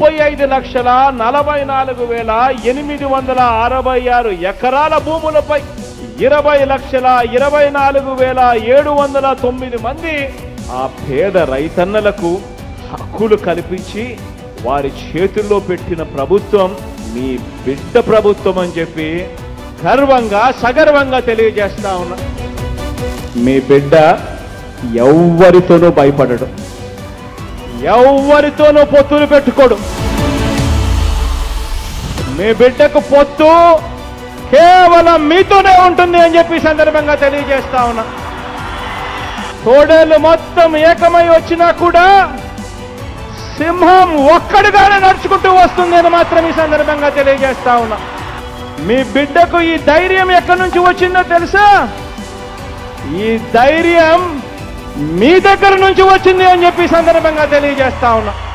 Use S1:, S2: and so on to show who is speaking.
S1: ముప్పై ఐదు లక్షల నలభై నాలుగు వేల ఎనిమిది వందల అరవై ఆరు ఎకరాల భూములపై ఇరవై లక్షల ఇరవై నాలుగు వేల ఏడు వందల తొమ్మిది మంది ఆ పేద రైతన్నలకు హక్కులు కల్పించి వారి చేతుల్లో పెట్టిన ప్రభుత్వం మీ బిడ్డ ప్రభుత్వం అని చెప్పి గర్వంగా సగర్వంగా తెలియజేస్తా ఉన్నా మీ బిడ్డ ఎవ్వరితోనూ భయపడడు ఎవ్వరితోనూ పొత్తులు పెట్టుకోడు మీ బిడ్డకు పొత్తు కేవలం మీతోనే ఉంటుంది అని చెప్పి ఈ సందర్భంగా తెలియజేస్తా ఉన్నా తోడేళ్ళు మొత్తం ఏకమై వచ్చినా కూడా సింహం ఒక్కడిగానే నడుచుకుంటూ వస్తుంది అని మాత్రం ఈ సందర్భంగా తెలియజేస్తా ఉన్నా మీ బిడ్డకు ఈ ధైర్యం ఎక్కడి నుంచి వచ్చిందో తెలుసా ఈ ధైర్యం మీ దగ్గర నుంచి వచ్చింది అని చెప్పి ఈ సందర్భంగా తెలియజేస్తా ఉన్నా